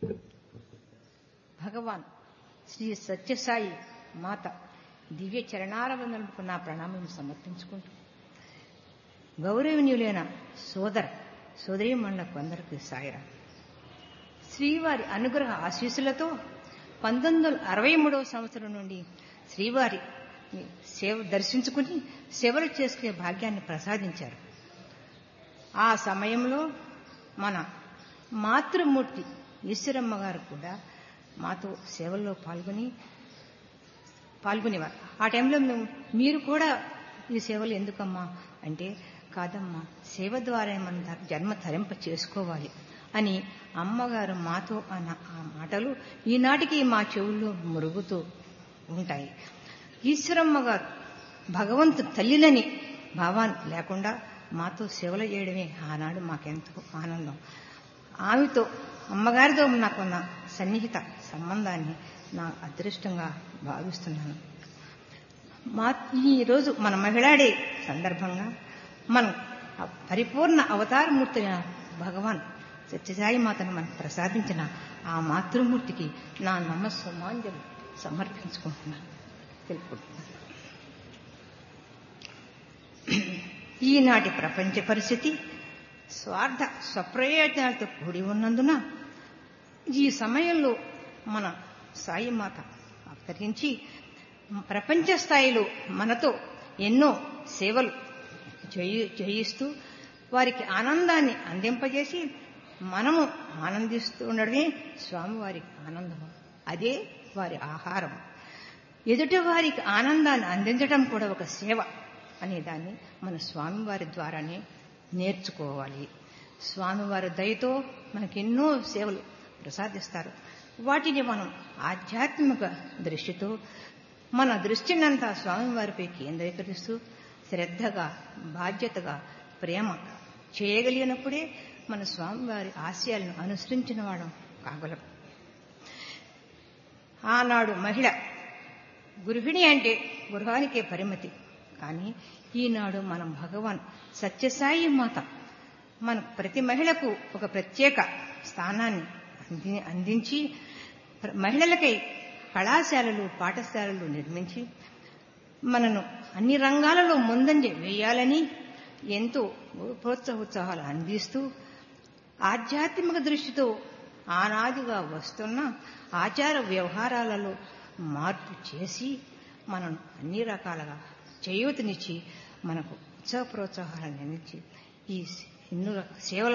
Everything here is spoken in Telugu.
భగవాన్ శ్రీ సత్యసాయి మాత దివ్య చరణారవందనకు నా ప్రణామం సమర్పించుకుంటూ గౌరవనీయులైన సోదర సోదరీమణులకు అందరికీ సాయిరా శ్రీవారి అనుగ్రహ ఆశీస్సులతో పంతొమ్మిది వందల అరవై మూడవ సంవత్సరం నుండి శ్రీవారి సేవ దర్శించుకుని సేవలు చేసుకునే భాగ్యాన్ని ప్రసాదించారు ఆ సమయంలో మన మాతృమూర్తి ఈశ్వరమ్మ గారు కూడా మాతో సేవల్లో పాల్గొని పాల్గొనేవారు ఆ టైంలో మేము మీరు కూడా ఈ సేవలు ఎందుకమ్మా అంటే కాదమ్మా సేవ ద్వారా మన జన్మ తరింప చేసుకోవాలి అని అమ్మగారు మాతో అన్న ఆ మాటలు ఈనాటికి మా చెవుల్లో మురుగుతూ ఉంటాయి ఈశ్వరమ్మ గారు భగవంతు తల్లిలని భావాన్ని లేకుండా మాతో సేవలు చేయడమే ఆనాడు మాకెంతో ఆనందం ఆమెతో అమ్మగారితో నాకున్న సన్నిహిత సంబంధాన్ని నా అదృష్టంగా భావిస్తున్నాను మా ఈరోజు మన మహిళాడే సందర్భంగా మనం పరిపూర్ణ అవతారమూర్తి భగవాన్ సత్యసాయి మాతను మనకు ప్రసాదించిన ఆ మాతృమూర్తికి నా నమస్సుమాంజలు సమర్పించుకుంటున్నాను తెలుపుకుంటున్నాను ఈనాటి ప్రపంచ పరిస్థితి స్వార్థ స్వప్రయోజనాలతో కూడి ఉన్నందున ఈ సమయంలో మన సాయి మాత అవతరించి ప్రపంచ స్థాయిలో మనతో ఎన్నో సేవలు చేయిస్తూ వారికి ఆనందాన్ని అందింపజేసి మనము ఆనందిస్తూ ఉండడమే స్వామివారికి ఆనందము అదే వారి ఆహారం ఎదుటి వారికి ఆనందాన్ని అందించడం కూడా ఒక సేవ అనే దాన్ని మన స్వామివారి ద్వారానే నేర్చుకోవాలి స్వామివారి దయతో మనకి ఎన్నో సేవలు ప్రసాదిస్తారు వాటిని మనం ఆధ్యాత్మిక దృష్టితో మన దృష్టినంతా స్వామివారిపై కేంద్రీకరిస్తూ శ్రద్ధగా బాధ్యతగా ప్రేమ చేయగలిగినప్పుడే మన స్వామివారి ఆశయాలను అనుసరించిన వాడం కాగలం ఆనాడు మహిళ గృహిణి అంటే గృహానికే పరిమితి కానీ ఈనాడు మనం భగవాన్ సత్యసాయి మాత మన ప్రతి మహిళకు ఒక ప్రత్యేక స్థానాన్ని అంది అందించి మహిళలకై కళాశాలలు పాఠశాలలు నిర్మించి మనను అన్ని రంగాలలో ముందంజ వేయాలని ఎంతో ప్రోత్సాహోత్సాహాలు అందిస్తూ ఆధ్యాత్మిక దృష్టితో ఆనాదిగా వస్తున్న ఆచార వ్యవహారాలలో మార్పు చేసి మనం అన్ని రకాలుగా చేయూతనిచ్చి మనకు ఉత్సాహ ప్రోత్సాహాలను అందించి ఈ ఎన్నో సేవల